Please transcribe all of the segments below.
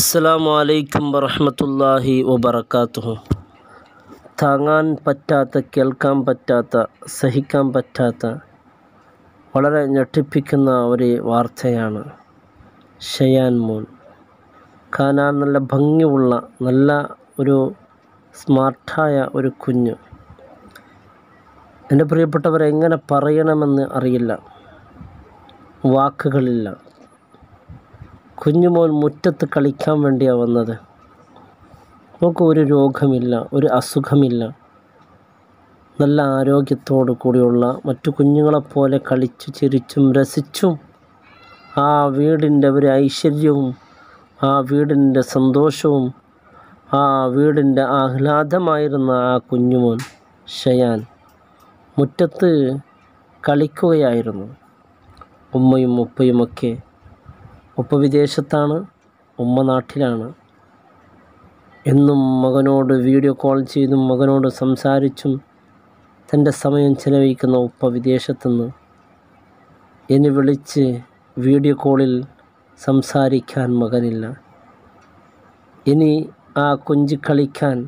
അസ്സലാമു അലൈക്കും വറഹ്മത്തുള്ളാഹി വബറകാതുഹു താങ്ങാൻ പറ്റാത്ത കേൾക്കാൻ പറ്റാത്ത സഹിക്കാൻ പറ്റാത്ത വളരെ ഞെട്ടിപ്പിക്കുന്ന ഒരു വാർത്തയാണ് ഷയാൻ മോൻ കാണാൻ നല്ല ഭംഗിയുള്ള നല്ല ഒരു സ്മാർട്ടായ ഒരു കുഞ്ഞ് എൻ്റെ പ്രിയപ്പെട്ടവരെ എങ്ങനെ പറയണമെന്ന് അറിയില്ല വാക്കുകളില്ല കുഞ്ഞുമോൻ മുറ്റത്ത് കളിക്കാൻ വേണ്ടിയാണ് വന്നത് നമുക്ക് ഒരു രോഗമില്ല ഒരു അസുഖമില്ല നല്ല ആരോഗ്യത്തോടു കൂടിയുള്ള മറ്റു കുഞ്ഞുങ്ങളെപ്പോലെ കളിച്ചു ചിരിച്ചും രസിച്ചും ആ വീടിൻ്റെ ഒരു ഐശ്വര്യവും ആ വീടിൻ്റെ സന്തോഷവും ആ വീടിൻ്റെ ആഹ്ലാദമായിരുന്ന ആ കുഞ്ഞുമോൻ ഷയാൻ മുറ്റത്ത് കളിക്കുകയായിരുന്നു ഉമ്മയും ഉപ്പയുമൊക്കെ ഉപ്പ വിദേശത്താണ് ഉമ്മ നാട്ടിലാണ് എന്നും മകനോട് വീഡിയോ കോൾ ചെയ്തും മകനോട് സംസാരിച്ചും തൻ്റെ സമയം ചെലവഴിക്കുന്ന ഉപ്പ വിദേശത്തുനിന്ന് എന്നെ വിളിച്ച് വീഡിയോ കോളിൽ സംസാരിക്കാൻ മകനില്ല ഇനി ആ കൊഞ്ചി കളിക്കാൻ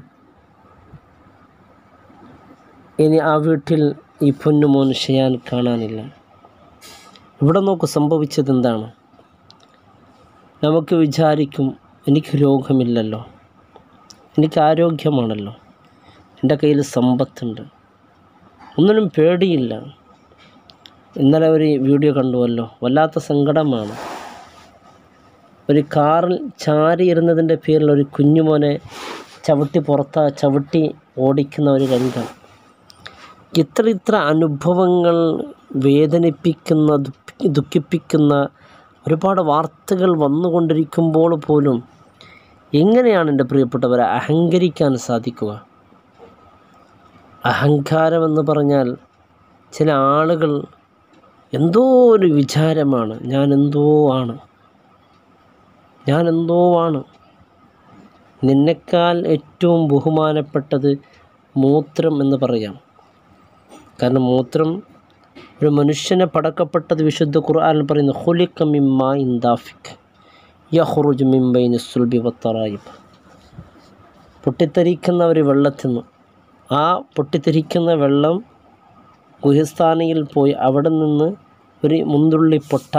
ഇനി ആ വീട്ടിൽ ഈ പൊന്നുമോൻ ഷയാൻ കാണാനില്ല ഇവിടെ നോക്കൂ സംഭവിച്ചത് എന്താണ് നമുക്ക് വിചാരിക്കും എനിക്ക് രോഗമില്ലല്ലോ എനിക്ക് ആരോഗ്യമാണല്ലോ എൻ്റെ കയ്യിൽ സമ്പത്തുണ്ട് ഒന്നിനും പേടിയില്ല ഇന്നലെ ഒരു വീഡിയോ കണ്ടുവല്ലോ വല്ലാത്ത സങ്കടമാണ് ഒരു കാറിൽ ചാരി ഇരുന്നതിൻ്റെ പേരിൽ ഒരു കുഞ്ഞുമോനെ ചവിട്ടി പുറത്ത ചവിട്ടി ഓടിക്കുന്ന ഒരു രംഗം ഇത്ര ഇത്ര അനുഭവങ്ങൾ വേദനിപ്പിക്കുന്ന ദുഃഖി ദുഃഖിപ്പിക്കുന്ന ഒരുപാട് വാർത്തകൾ വന്നുകൊണ്ടിരിക്കുമ്പോൾ പോലും എങ്ങനെയാണ് എൻ്റെ പ്രിയപ്പെട്ടവരെ അഹങ്കരിക്കാൻ സാധിക്കുക അഹങ്കാരമെന്ന് പറഞ്ഞാൽ ചില ആളുകൾ എന്തോ ഒരു വിചാരമാണ് ഞാൻ എന്തോ ആണ് ഞാൻ എന്തോ ആണ് നിന്നെക്കാൾ ഏറ്റവും ബഹുമാനപ്പെട്ടത് മൂത്രം എന്ന് പറയാം കാരണം മൂത്രം ഒരു മനുഷ്യനെ പടക്കപ്പെട്ടത് വിശുദ്ധ ഖുർആനിൽ പറയുന്നു ഹുലിക്ക മിമ്മ ഇൻദാഫിക് യഹ്റുജ് മിംബൈന് സുൽബി വത്തറായിബ് പൊട്ടിത്തെറിക്കുന്ന ഒരു വെള്ളത്തിൽ നിന്ന് ആ പൊട്ടിത്തെറിക്കുന്ന വെള്ളം ഗുഹസ്ഥാനിയിൽ പോയി അവിടെ നിന്ന് ഒരു മുന്തുള്ളി പൊട്ട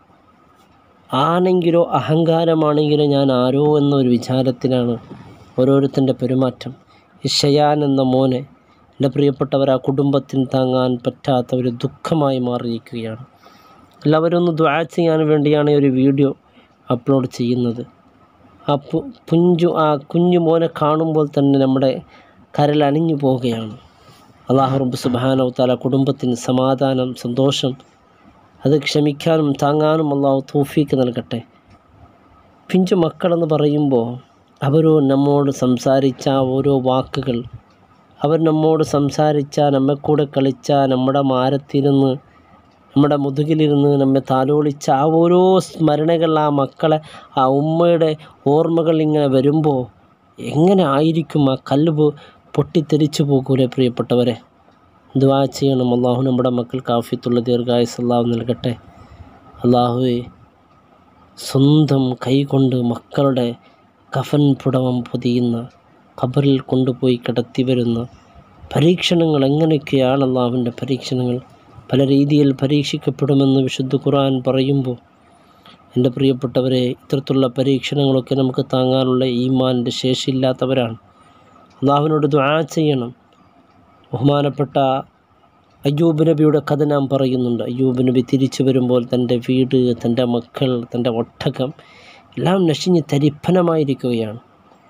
ആണെങ്കിലോ അഹങ്കാരമാണെങ്കിലോ ഞാൻ ആരോ എന്നൊരു വിചാരത്തിലാണ് ഓരോരുത്തൻ്റെ പെരുമാറ്റം ഈ ഷയാൻ എന്ന മോനെ എൻ്റെ പ്രിയപ്പെട്ടവർ ആ കുടുംബത്തിന് താങ്ങാൻ പറ്റാത്ത ഒരു ദുഃഖമായി മാറിയിരിക്കുകയാണ് എല്ലാവരും ഒന്ന് ദ്വാ ചെയ്യാൻ വേണ്ടിയാണ് ഈ ഒരു വീഡിയോ അപ്ലോഡ് ചെയ്യുന്നത് ആ പു പുഞ്ചു ആ കുഞ്ഞു മോനെ കാണുമ്പോൾ തന്നെ നമ്മുടെ കരൽ അണിഞ്ഞു പോവുകയാണ് അള്ളാഹു റബ്ബ് സുബാനോ താല കുടുംബത്തിന് സമാധാനം സന്തോഷം അത് ക്ഷമിക്കാനും താങ്ങാനും അള്ളാഹു തോഫീക്ക് നൽകട്ടെ പിഞ്ചു മക്കളെന്ന് പറയുമ്പോൾ അവരോ നമ്മോട് സംസാരിച്ച ഓരോ വാക്കുകൾ അവർ നമ്മോട് സംസാരിച്ച നമ്മെക്കൂടെ കളിച്ച നമ്മുടെ മാരത്തിരുന്ന് നമ്മുടെ മുതുകിലിരുന്ന് നമ്മെ താലോളിച്ച ആ ഓരോ സ്മരണകൾ ആ മക്കളെ ആ ഉമ്മയുടെ ഓർമ്മകൾ ഇങ്ങനെ വരുമ്പോൾ എങ്ങനെ ആയിരിക്കും ആ കല്ല് പൊട്ടിത്തെറിച്ചു പോകൂലേ പ്രിയപ്പെട്ടവരെ ദുവാ ചെയ്യണം അള്ളാഹു നമ്മുടെ മക്കൾക്ക് ആഫിയത്തുള്ള ദീർഘായുസ് അള്ളാഹു നൽകട്ടെ അള്ളാഹുവെ സ്വന്തം കൈകൊണ്ട് മക്കളുടെ കഫൻ പുടവം പൊതിയുന്ന ഖബറിൽ കൊണ്ടുപോയി കിടത്തി വരുന്ന പരീക്ഷണങ്ങൾ എങ്ങനെയൊക്കെയാണ് അള്ളാഹുവിൻ്റെ പരീക്ഷണങ്ങൾ പല രീതിയിൽ പരീക്ഷിക്കപ്പെടുമെന്ന് വിശുദ്ധ ഖുർആൻ പറയുമ്പോൾ എൻ്റെ പ്രിയപ്പെട്ടവരെ ഇത്തരത്തിലുള്ള പരീക്ഷണങ്ങളൊക്കെ നമുക്ക് താങ്ങാനുള്ള ഈമാൻ്റെ ശേഷിയില്ലാത്തവരാണ് അള്ളാഹുവിനോട് ദ്വാ ചെയ്യണം ബഹുമാനപ്പെട്ട അയ്യൂബ് നബിയുടെ കഥ നാം പറയുന്നുണ്ട് അയ്യൂബ് നബി തിരിച്ചു വരുമ്പോൾ തൻ്റെ വീട് തൻ്റെ മക്കൾ തൻ്റെ ഒട്ടകം എല്ലാം നശിഞ്ഞ് തരിപ്പനമായിരിക്കുകയാണ്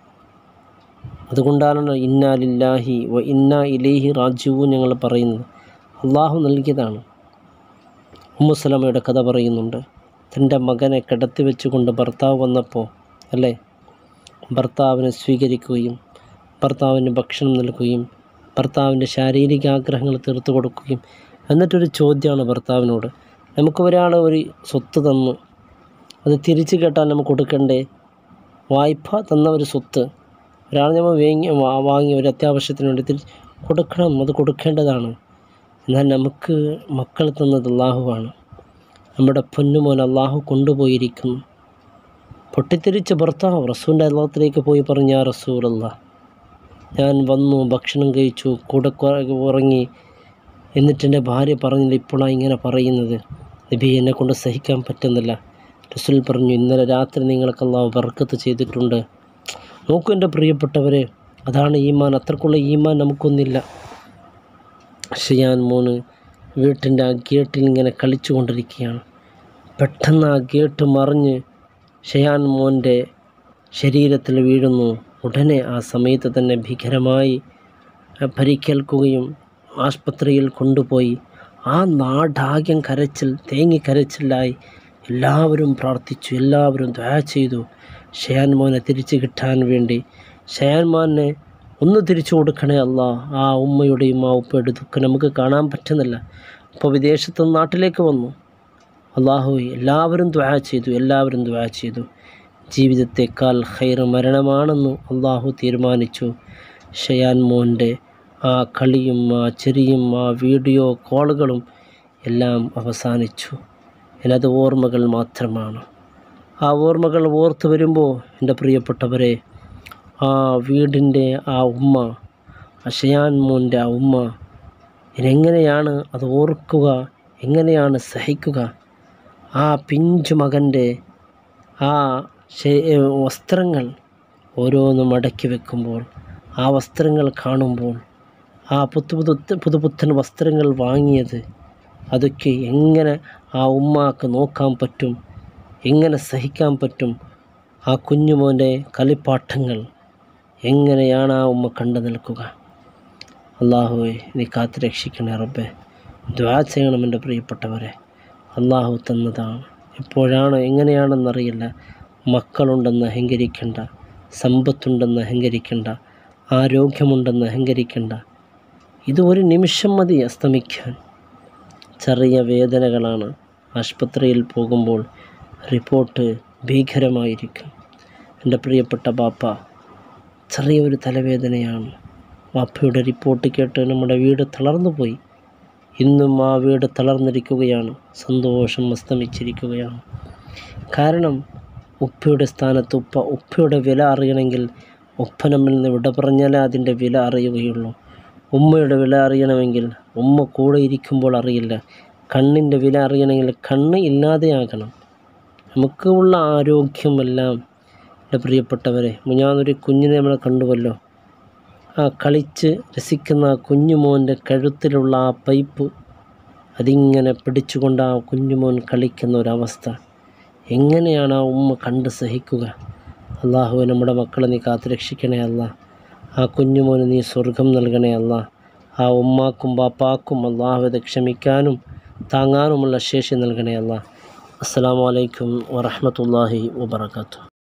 അതുകൊണ്ടാണ് ഇന്നാലില്ലാഹി വ ഇന്നാ ഇലേഹി റാജുവു ഞങ്ങൾ പറയുന്നത് അള്ളാഹു നൽകിയതാണ് ഉമ്മുസലമയുടെ കഥ പറയുന്നുണ്ട് തൻ്റെ മകനെ കിടത്തി വെച്ചുകൊണ്ട് ഭർത്താവ് വന്നപ്പോൾ അല്ലേ ഭർത്താവിനെ സ്വീകരിക്കുകയും ഭർത്താവിന് ഭക്ഷണം നൽകുകയും ഭർത്താവിൻ്റെ ശാരീരിക ആഗ്രഹങ്ങൾ തീർത്തു കൊടുക്കുകയും എന്നിട്ടൊരു ചോദ്യമാണ് ഭർത്താവിനോട് നമുക്ക് ഒരാൾ ഒരു സ്വത്ത് തന്നു അത് തിരിച്ചു കേട്ടാൽ നമുക്ക് കൊടുക്കണ്ടേ വായ്പ തന്ന ഒരു സ്വത്ത് ഒരാൾ നമ്മൾ വേങ്ങി വാങ്ങി ഒരു അത്യാവശ്യത്തിന് വേണ്ടി തിരിച്ച് കൊടുക്കണം അത് കൊടുക്കേണ്ടതാണ് എന്നാൽ നമുക്ക് മക്കൾ തന്നത് അള്ളാഹുവാണ് നമ്മുടെ പൊന്നുമോൻ അള്ളാഹു കൊണ്ടുപോയിരിക്കുന്നു പൊട്ടിത്തെറിച്ച ഭർത്താവ് റസൂലിൻ്റെ അള്ളാഹത്തിലേക്ക് പോയി പറഞ്ഞു ആ റസൂലല്ല ഞാൻ വന്നു ഭക്ഷണം കഴിച്ചു കൂടെ കൊ- ഉറങ്ങി എന്നിട്ട് എൻ്റെ ഭാര്യ പറഞ്ഞില്ല ഇപ്പോഴാണ് ഇങ്ങനെ പറയുന്നത് നബി എന്നെ കൊണ്ട് സഹിക്കാൻ പറ്റുന്നില്ല റസൂൽ പറഞ്ഞു ഇന്നലെ രാത്രി നിങ്ങൾക്ക് അള്ളാഹു ബർക്കത്ത് ചെയ്തിട്ടുണ്ട് നോക്കൂ എൻ്റെ പ്രിയപ്പെട്ടവരെ അതാണ് ഈമാൻ അത്രക്കുള്ള ഈമാൻ നമുക്കൊന്നില്ല ഷിയാൻ മോന് വീട്ടിൻ്റെ ആ ഗേറ്റിൽ ഇങ്ങനെ കളിച്ചു കൊണ്ടിരിക്കുകയാണ് പെട്ടെന്ന് ആ ഗേറ്റ് മറിഞ്ഞ് ഷയാൻ മോൻ്റെ ശരീരത്തിൽ വീഴുന്നു ഉടനെ ആ സമയത്ത് തന്നെ ഭീകരമായി അഹ് പരിക്കേൽക്കുകയും ആസ്പത്രിയിൽ കൊണ്ടുപോയി ആ നാടാകെ കരച്ചിൽ തേങ്ങി കരച്ചിലായി എല്ലാവരും പ്രാർത്ഥിച്ചു എല്ലാവരും ദ്വാ ചെയ്തു ഷയാൻ മോനെ തിരിച്ചു കിട്ടാൻ വേണ്ടി ഷയാൻ മോനെ ഒന്ന് തിരിച്ചു കൊടുക്കണേ അല്ല ആ ഉമ്മയുടെയും ആ ഉപ്പയുടെ ദുഃഖം നമുക്ക് കാണാൻ പറ്റുന്നില്ല അപ്പോൾ വിദേശത്ത് നിന്ന് നാട്ടിലേക്ക് വന്നു അള്ളാഹു എല്ലാവരും ദ്വാ ചെയ്തു എല്ലാവരും ദ്വാ ചെയ്തു ജീവിതത്തെക്കാൾ ഹൈർ മരണമാണെന്ന് അള്ളാഹു തീരുമാനിച്ചു ഷയാൻ മോൻ്റെ ആ കളിയും ആ ചെറിയും ആ വീഡിയോ കോളുകളും എല്ലാം അവസാനിച്ചു എന്നത് ഓർമ്മകൾ മാത്രമാണ് ആ ഓർമ്മകൾ ഓർത്ത് വരുമ്പോൾ എൻ്റെ പ്രിയപ്പെട്ടവരെ ആ വീടിൻ്റെ ആ ഉമ്മ ആ ഷയാൻ മോൻ്റെ ആ ഉമ്മ ഇതെങ്ങനെയാണ് അത് ഓർക്കുക എങ്ങനെയാണ് സഹിക്കുക ആ പിഞ്ചു മകൻ്റെ ആ ശേ- വസ്ത്രങ്ങൾ ഓരോന്നും മടക്കി വെക്കുമ്പോൾ ആ വസ്ത്രങ്ങൾ കാണുമ്പോൾ ആ പുതു പുതു പുതുപുത്തൻ വസ്ത്രങ്ങൾ വാങ്ങിയത് അതൊക്കെ എങ്ങനെ ആ ഉമ്മാക്ക് നോക്കാൻ പറ്റും എങ്ങനെ സഹിക്കാൻ പറ്റും ആ കുഞ്ഞുമോൻ്റെ കളിപ്പാട്ടങ്ങൾ എങ്ങനെയാണ് ആ ഉമ്മ കണ്ടു നിൽക്കുക അള്ളാഹുവെ നീ കാത്തു രക്ഷിക്കണേ റബ്ബെ ദ്വാ ചെയ്യണം എൻ്റെ പ്രിയപ്പെട്ടവരെ അള്ളാഹു തന്നതാണ് എപ്പോഴാണ് എങ്ങനെയാണെന്നറിയില്ല മക്കളുണ്ടെന്ന് അഹങ്കരിക്കേണ്ട സമ്പത്തുണ്ടെന്ന് അഹങ്കരിക്കേണ്ട ആരോഗ്യമുണ്ടെന്ന് അഹങ്കരിക്കേണ്ട ഇത് ഒരു നിമിഷം മതി അസ്തമിക്കാൻ ചെറിയ വേദനകളാണ് ആശുപത്രിയിൽ പോകുമ്പോൾ റിപ്പോർട്ട് ഭീകരമായിരിക്കും എൻ്റെ പ്രിയപ്പെട്ട ബാപ്പ ചെറിയൊരു തലവേദനയാണ് വാപ്പയുടെ റിപ്പോർട്ട് കേട്ട് നമ്മുടെ വീട് തളർന്നു പോയി ഇന്നും ആ വീട് തളർന്നിരിക്കുകയാണ് സന്തോഷം അസ്തമിച്ചിരിക്കുകയാണ് കാരണം ഉപ്പയുടെ സ്ഥാനത്ത് ഉപ്പ ഉപ്പയുടെ വില അറിയണമെങ്കിൽ ഉപ്പ നമ്മിൽ നിന്ന് വിട പറഞ്ഞാലേ അതിൻ്റെ വില അറിയുകയുള്ളൂ ഉമ്മയുടെ വില അറിയണമെങ്കിൽ ഉമ്മ കൂടെ ഇരിക്കുമ്പോൾ അറിയില്ല കണ്ണിൻ്റെ വില അറിയണമെങ്കിൽ കണ്ണ് ഇല്ലാതെയാകണം നമുക്ക് ഉള്ള ആരോഗ്യമെല്ലാം എൻ്റെ പ്രിയപ്പെട്ടവരെ ഞാനൊരു കുഞ്ഞിനെ നമ്മൾ കണ്ടുവല്ലോ ആ കളിച്ച് രസിക്കുന്ന ആ കുഞ്ഞുമോൻ്റെ കഴുത്തിലുള്ള ആ പൈപ്പ് അതിങ്ങനെ പിടിച്ചുകൊണ്ട് ആ കുഞ്ഞുമോൻ കളിക്കുന്ന ഒരവസ്ഥ എങ്ങനെയാണ് ആ ഉമ്മ കണ്ട് സഹിക്കുക അള്ളാഹു നമ്മുടെ മക്കളെ നീ കാത്തു രക്ഷിക്കണേ അല്ല ആ കുഞ്ഞുമോന് നീ സ്വർഗം നൽകണേ അല്ല ആ ഉമ്മാക്കും ബാപ്പാക്കും അള്ളാഹുവെ ക്ഷമിക്കാനും താങ്ങാനുമുള്ള ശേഷി നൽകണേ അല്ല അസ്സാം വലൈക്കും വറഹമത്തല്ലാഹി വബർക്കാത്തു